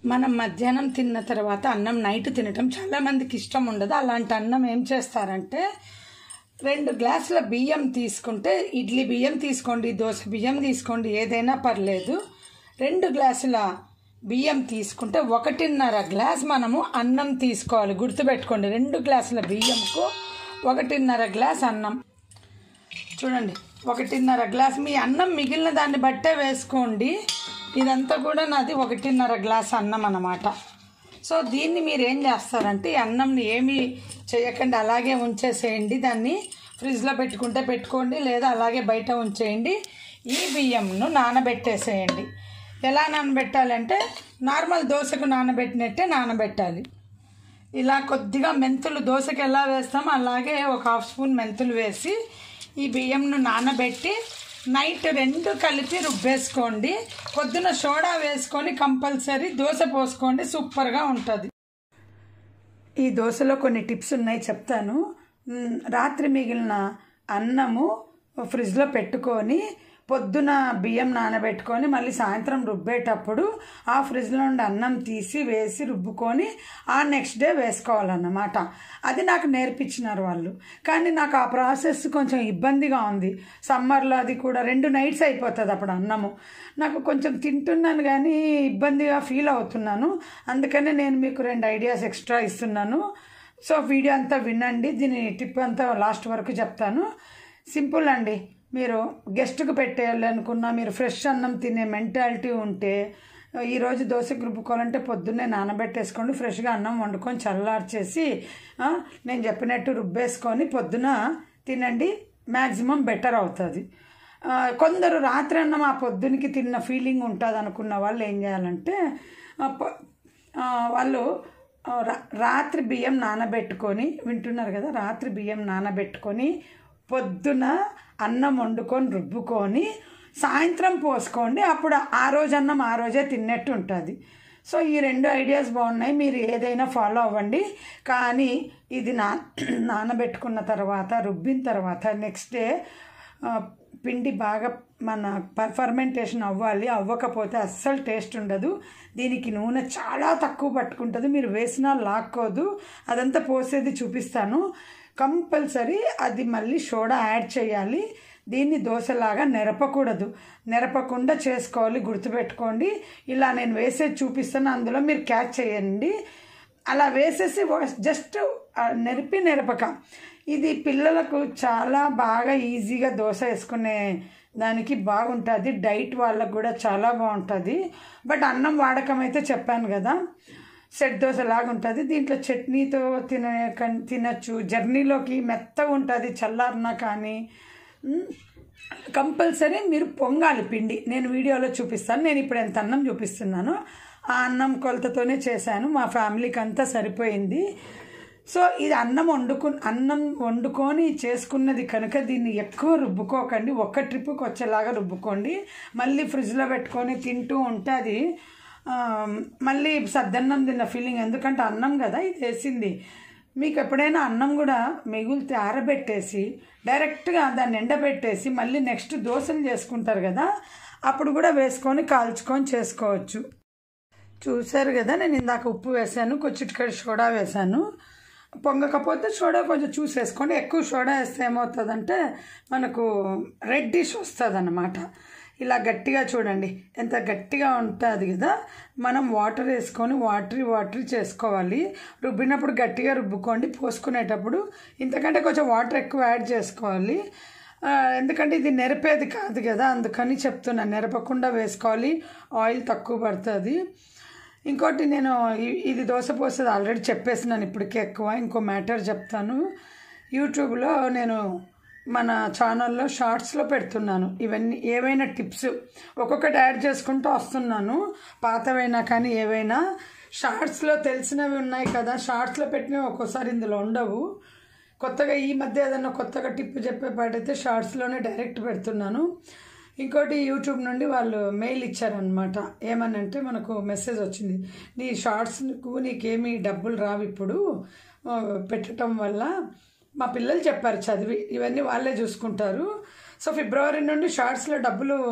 మనం మధ్యాహ్నం తిన్న తర్వాత అన్నం నైట్ తినటం చాలా మందికి ఇష్టం ఉండదు అలాంటి అన్నం ఏం చేస్తారంటే రెండు గ్లాసుల బియ్యం తీసుకుంటే ఇడ్లీ బియ్యం తీసుకోండి దోశ బియ్యం తీసుకోండి ఏదైనా పర్లేదు రెండు గ్లాసుల బియ్యం తీసుకుంటే ఒకటిన్నర గ్లాస్ మనము అన్నం తీసుకోవాలి గుర్తుపెట్టుకోండి రెండు గ్లాసుల బియ్యంకు ఒకటిన్నర గ్లాస్ అన్నం చూడండి ఒకటిన్నర గ్లాస్ మీ అన్నం మిగిలిన దాన్ని బట్టే వేసుకోండి ఇదంతా కూడా నాది ఒకటిన్నర గ్లాస్ అన్నం అన్నమాట సో దీన్ని మీరు ఏం చేస్తారంటే ఈ అన్నంని ఏమీ చేయకండి అలాగే ఉంచేసేయండి దాన్ని ఫ్రిడ్జ్లో పెట్టుకుంటే పెట్టుకోండి లేదా అలాగే బయట ఉంచేయండి ఈ బియ్యంను నానబెట్టేసేయండి ఎలా నానబెట్టాలంటే నార్మల్ దోశకు నానబెట్టినట్టే నానబెట్టాలి ఇలా కొద్దిగా మెంతులు దోశకి ఎలా వేస్తామో అలాగే ఒక హాఫ్ స్పూన్ మెంతులు వేసి ఈ బియ్యంను నానబెట్టి నైట్ రెండు కలిపి రుబ్బేసుకోండి పొద్దున సోడా వేసుకొని కంపల్సరీ దోశ పోసుకోండి సూపర్గా ఉంటుంది ఈ దోశలో కొన్ని టిప్స్ ఉన్నాయి చెప్తాను మ్, రాత్రి మిగిలిన అన్నము ఫ్రిడ్జ్లో పెట్టుకొని పొద్దున బియ్యం నానబెట్టుకొని మళ్ళీ సాయంత్రం రుబ్బేటప్పుడు ఆ ఫ్రిడ్జ్లో నుండి అన్నం తీసి వేసి రుబ్బుకొని ఆ నెక్స్ట్ డే వేసుకోవాలన్నమాట అది నాకు నేర్పించినారు వాళ్ళు కానీ నాకు ఆ ప్రాసెస్ కొంచెం ఇబ్బందిగా ఉంది సమ్మర్లో అది కూడా రెండు నైట్స్ అయిపోతుంది అప్పుడు అన్నము నాకు కొంచెం తింటున్నాను కానీ ఇబ్బందిగా ఫీల్ అవుతున్నాను అందుకనే నేను మీకు రెండు ఐడియాస్ ఎక్స్ట్రా ఇస్తున్నాను సో వీడియో అంతా వినండి దీని టిప్ అంతా లాస్ట్ వరకు చెప్తాను సింపుల్ అండి మీరు గెస్ట్కి పెట్టేయాలి అనుకున్నా మీరు ఫ్రెష్ అన్నం తినే మెంటాలిటీ ఉంటే ఈరోజు దోశ రుబ్బుకోవాలంటే పొద్దున్నే నానబెట్టేసుకోండి ఫ్రెష్గా అన్నం వండుకొని చల్లార్చేసి ఆ, నేను చెప్పినట్టు రుబ్బేసుకొని పొద్దున తినండి మ్యాక్సిమం బెటర్ అవుతుంది ఆ, కొందరు రాత్రి అన్నం ఆ పొద్దునికి తిన్న ఫీలింగ్ ఉంటుంది అనుకున్న వాళ్ళు ఏం చేయాలంటే ఆ, పొ- ఆ, వాళ్ళు ఆ, రా- రాత్రి బియ్యం నానబెట్టుకొని వింటున్నారు కదా రాత్రి బియ్యం నానబెట్టుకొని పొద్దున అన్నం వండుకొని రుబ్బుకొని సాయంత్రం పోసుకోండి అప్పుడు ఆ రోజు అన్నం ఆ రోజే తిన్నట్టు ఉంటుంది సో ఈ రెండు ఐడియాస్ బాగున్నాయి మీరు ఏదైనా ఫాలో అవ్వండి కానీ ఇది నా నానబెట్టుకున్న తర్వాత రుబ్బిన తర్వాత నెక్స్ట్ డే ఆ, పిండి బాగా మన ఫర్మెంటేషన్ అవ్వాలి అవ్వకపోతే అస్సలు టేస్ట్ ఉండదు దీనికి నూనె చాలా తక్కువ పట్టుకుంటుంది మీరు వేసినా లాక్కోదు అదంతా పోసేది చూపిస్తాను కంపల్సరీ అది మళ్ళీ సోడా యాడ్ చేయాలి దీన్ని దోశలాగా నెరపకూడదు నెరపకుండా చేసుకోవాలి గుర్తుపెట్టుకోండి ఇలా నేను వేసేది చూపిస్తాను అందులో మీరు క్యాచ్ చేయండి అలా వేసేసి జస్ట్ నెరిపి నెరపక ఇది పిల్లలకు చాలా బాగా ఈజీగా దోశ వేసుకునే దానికి బాగుంటుంది డైట్ వాళ్ళకు కూడా చాలా బాగుంటుంది బట్ అన్నం వాడకం అయితే చెప్పాను కదా సెట్ దోశ లాగా ఉంటుంది దీంట్లో చట్నీతో తిన తినచ్చు జర్నీలోకి మెత్తగా ఉంటుంది చల్లారినా కానీ మ్, కంపల్సరీ మీరు పొంగాలి పిండి నేను వీడియోలో చూపిస్తాను నేను ఇప్పుడు ఎంత అన్నం చూపిస్తున్నాను ఆ అన్నం కొలతతోనే చేశాను మా ఫ్యామిలీకి అంతా సరిపోయింది సో ఇది అన్నం వండుకు అన్నం వండుకొని చేసుకున్నది కనుక దీన్ని ఎక్కువ రుబ్బుకోకండి ఒక్క ట్రిప్కి వచ్చేలాగా రుబ్బుకోండి మళ్ళీ ఫ్రిడ్జ్లో పెట్టుకొని తింటూ ఉంటే అది ఆ, మళ్ళీ సద్దన్నం తిన్న ఫీలింగ్ ఎందుకంటే అన్నం కదా ఇది వేసింది మీకు ఎప్పుడైనా అన్నం కూడా మిగిలితే ఆరబెట్టేసి డైరెక్ట్గా దాన్ని ఎండబెట్టేసి మళ్ళీ నెక్స్ట్ దోశలు చేసుకుంటారు కదా అప్పుడు కూడా వేసుకొని కాల్చుకొని చేసుకోవచ్చు చూశారు కదా నేను ఇందాక ఉప్పు వేసాను కొంచెం సోడా వేసాను పొంగకపోతే సోడా కొంచెం చూసి వేసుకోండి ఎక్కువ సోడా వేస్తే ఏమవుతుందంటే మనకు రెడ్ డిష్ వస్తుంది అన్నమాట ఇలా గట్టిగా చూడండి ఎంత గట్టిగా ఉంటుంది కదా మనం వాటర్ వేసుకొని వాటరీ వాటరీ చేసుకోవాలి రుబ్బినప్పుడు గట్టిగా రుబ్బుకోండి పోసుకునేటప్పుడు ఇంతకంటే కొంచెం వాటర్ ఎక్కువ యాడ్ చేసుకోవాలి ఆ, ఎందుకంటే ఇది నెరపేది కాదు కదా అందుకని చెప్తున్నా నెరపకుండా వేసుకోవాలి ఆయిల్ తక్కువ పడుతుంది ఇంకోటి నేను ఇ- ఇది దోశ పోసేది ఆల్రెడీ చెప్పేసినాను ఇప్పటికే ఎక్కువ ఇంకో మ్యాటర్ చెప్తాను యూట్యూబ్లో నేను మన ఛానల్లో షార్ట్స్లో పెడుతున్నాను ఇవన్నీ ఏవైనా టిప్స్ ఒక్కొక్కటి యాడ్ చేసుకుంటూ వస్తున్నాను పాతవైనా కానీ ఏవైనా షార్ట్స్లో తెలిసినవి ఉన్నాయి కదా షార్ట్స్లో పెట్టినవి ఒక్కోసారి ఇందులో ఉండవు కొత్తగా ఈ మధ్య ఏదైనా కొత్తగా టిప్ చెప్పే పాటైతే షార్ట్స్లోనే డైరెక్ట్ పెడుతున్నాను ఇంకోటి యూట్యూబ్ నుండి వాళ్ళు మెయిల్ ఇచ్చారనమాట ఏమనంటే మనకు మెసేజ్ వచ్చింది నీ షార్ట్స్కు నీకేమీ డబ్బులు రావు ఇప్పుడు ఆ, పెట్టడం వల్ల మా పిల్లలు చెప్పారు చదివి ఇవన్నీ వాళ్ళే చూసుకుంటారు సో ఫిబ్రవరి నుండి షార్ట్స్లో డబ్బులు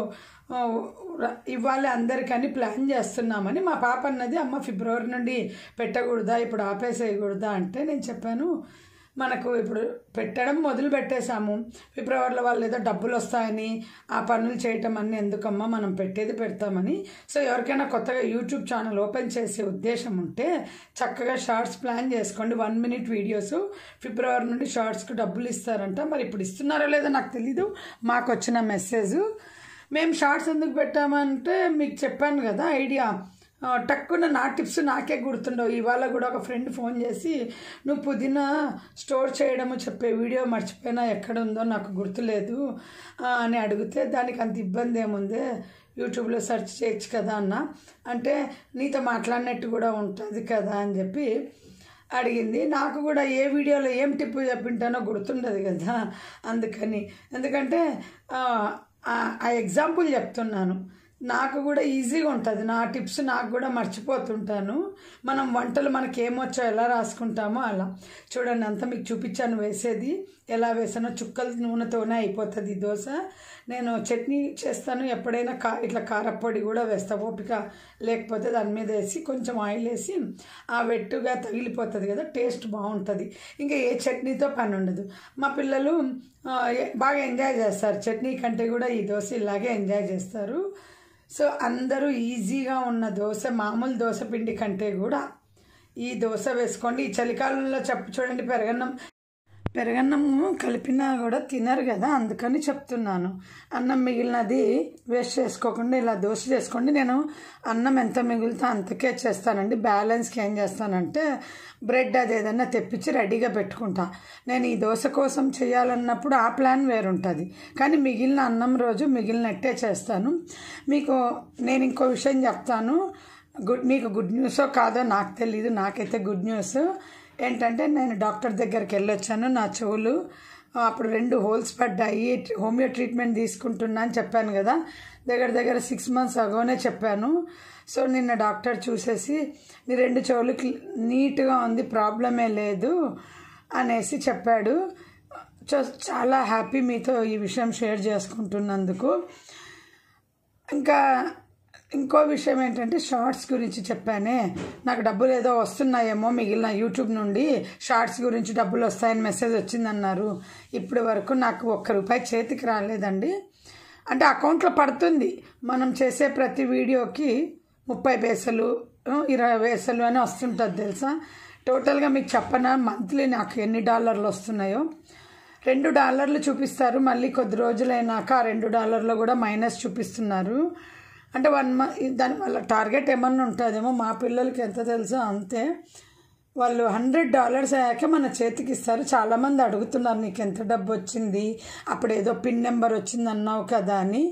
ఆ, ర- ఇవ్వాలి అందరికని ప్లాన్ చేస్తున్నామని మా పాప అన్నది అమ్మ ఫిబ్రవరి నుండి పెట్టకూడదా ఇప్పుడు ఆపేసేయకూడదా అంటే నేను చెప్పాను మనకు ఇప్పుడు పెట్టడం మొదలు పెట్టేశాము ఫిబ్రవరిలో వాళ్ళు ఏదో డబ్బులు వస్తాయని ఆ పనులు చేయటం అన్ని ఎందుకమ్మా మనం పెట్టేది పెడతామని సో ఎవరికైనా కొత్తగా యూట్యూబ్ ఛానల్ ఓపెన్ చేసే ఉద్దేశం ఉంటే చక్కగా షార్ట్స్ ప్లాన్ చేసుకోండి వన్ మినిట్ వీడియోస్ ఫిబ్రవరి నుండి షార్ట్స్కి డబ్బులు ఇస్తారంట మరి ఇప్పుడు ఇస్తున్నారో లేదో నాకు తెలీదు మాకు వచ్చిన మెసేజ్ మేము షార్ట్స్ ఎందుకు పెట్టామంటే మీకు చెప్పాను కదా ఐడియా ఆ, టక్కున నా టిప్స్ నాకే గుర్తుండవు ఇవాళ కూడా ఒక ఫ్రెండ్ ఫోన్ చేసి నువ్వు పుదీనా స్టోర్ చేయడము చెప్పే వీడియో మర్చిపోయినా ఎక్కడ ఉందో నాకు గుర్తులేదు ఆ, అని అడిగితే దానికి అంత ఇబ్బంది ఏముంది యూట్యూబ్లో సెర్చ్ చేయొచ్చు కదా అన్న అంటే నీతో మాట్లాడినట్టు కూడా ఉంటుంది కదా అని చెప్పి అడిగింది నాకు కూడా ఏ వీడియోలో ఏం టిప్ చెప్పింటానో గుర్తుండదు కదా అందుకని ఎందుకంటే ఆ, ఆ- ఆ ఎగ్జాంపుల్ చెప్తున్నాను నాకు కూడా ఈజీగా ఉంటుంది నా టిప్స్ నాకు కూడా మర్చిపోతుంటాను మనం వంటలు మనకి ఏమొచ్చో ఎలా రాసుకుంటామో అలా చూడండి అంతా మీకు చూపించాను వేసేది ఎలా వేసానో చుక్కల నూనెతోనే అయిపోతుంది ఈ దోశ నేను చట్నీ చేస్తాను ఎప్పుడైనా కా ఇట్లా కారపొడి కూడా వేస్తా ఓపిక లేకపోతే దాని మీద వేసి కొంచెం ఆయిల్ వేసి ఆ వెట్టుగా తగిలిపోతుంది కదా టేస్ట్ బాగుంటుంది ఇంకా ఏ చట్నీతో పని ఉండదు మా పిల్లలు ఆ, ఏ- బాగా ఎంజాయ్ చేస్తారు చట్నీ కంటే కూడా ఈ దోశ ఇలాగే ఎంజాయ్ చేస్తారు సో అందరూ ఈజీగా ఉన్న దోశ మామూలు దోశ పిండి కంటే కూడా ఈ దోశ వేసుకోండి ఈ చలికాలంలో చెప్పు చూడండి పెరగన్నం పెరగన్నము కలిపినా కూడా తినరు కదా అందుకని చెప్తున్నాను అన్నం మిగిలినది వేస్ట్ చేసుకోకుండా ఇలా దోశ చేసుకోండి నేను అన్నం ఎంత మిగులుతా అంతకే చేస్తానండి బ్యాలెన్స్కి ఏం చేస్తానంటే బ్రెడ్ అది ఏదన్నా తెప్పించి రెడీగా పెట్టుకుంటా నేను ఈ దోశ కోసం చేయాలన్నప్పుడు ఆ ప్లాన్ వేరుంటుంది కానీ మిగిలిన అన్నం రోజు మిగిలినట్టే చేస్తాను మీకు నేను ఇంకో విషయం చెప్తాను గుడ్ మీకు గుడ్ న్యూసో కాదో నాకు తెలీదు నాకైతే గుడ్ న్యూస్ ఏంటంటే నేను డాక్టర్ దగ్గరికి వెళ్ళొచ్చాను నా చెవులు అప్పుడు రెండు హోల్స్ పడ్డాయి హోమియో ట్రీట్మెంట్ తీసుకుంటున్నా అని చెప్పాను కదా దగ్గర దగ్గర సిక్స్ మంత్స్ అగోనే చెప్పాను సో నిన్న డాక్టర్ చూసేసి నీ రెండు చెవులు క్లి- నీట్గా ఉంది ప్రాబ్లమే లేదు అనేసి చెప్పాడు చ- చాలా హ్యాపీ మీతో ఈ విషయం షేర్ చేసుకుంటున్నందుకు ఇంకా ఇంకో విషయం ఏంటంటే షార్ట్స్ గురించి చెప్పానే నాకు డబ్బులు ఏదో వస్తున్నాయేమో మిగిలిన యూట్యూబ్ నుండి షార్ట్స్ గురించి డబ్బులు వస్తాయని మెసేజ్ వచ్చిందన్నారు ఇప్పటి వరకు నాకు ఒక్క రూపాయి చేతికి రాలేదండి అంటే అకౌంట్లో పడుతుంది మనం చేసే ప్రతి వీడియోకి ముప్పై పైసలు ఆ, ఇరవై పైసలు అని వస్తుంటుంది తెలుసా టోటల్గా మీకు చెప్పనా మంత్లీ నాకు ఎన్ని డాలర్లు వస్తున్నాయో రెండు డాలర్లు చూపిస్తారు మళ్ళీ కొద్ది రోజులైనాక ఆ రెండు డాలర్లు కూడా మైనస్ చూపిస్తున్నారు అంటే వన్ మంత్ దాని వల్ల టార్గెట్ ఏమన్నా ఉంటుందేమో మా పిల్లలకి ఎంత తెలుసో అంతే వాళ్ళు హండ్రెడ్ డాలర్స్ అయ్యాక మన చేతికి ఇస్తారు చాలామంది అడుగుతున్నారు నీకు ఎంత డబ్బు వచ్చింది అప్పుడు ఏదో పిన్ నెంబర్ వచ్చింది అన్నావు కదా అని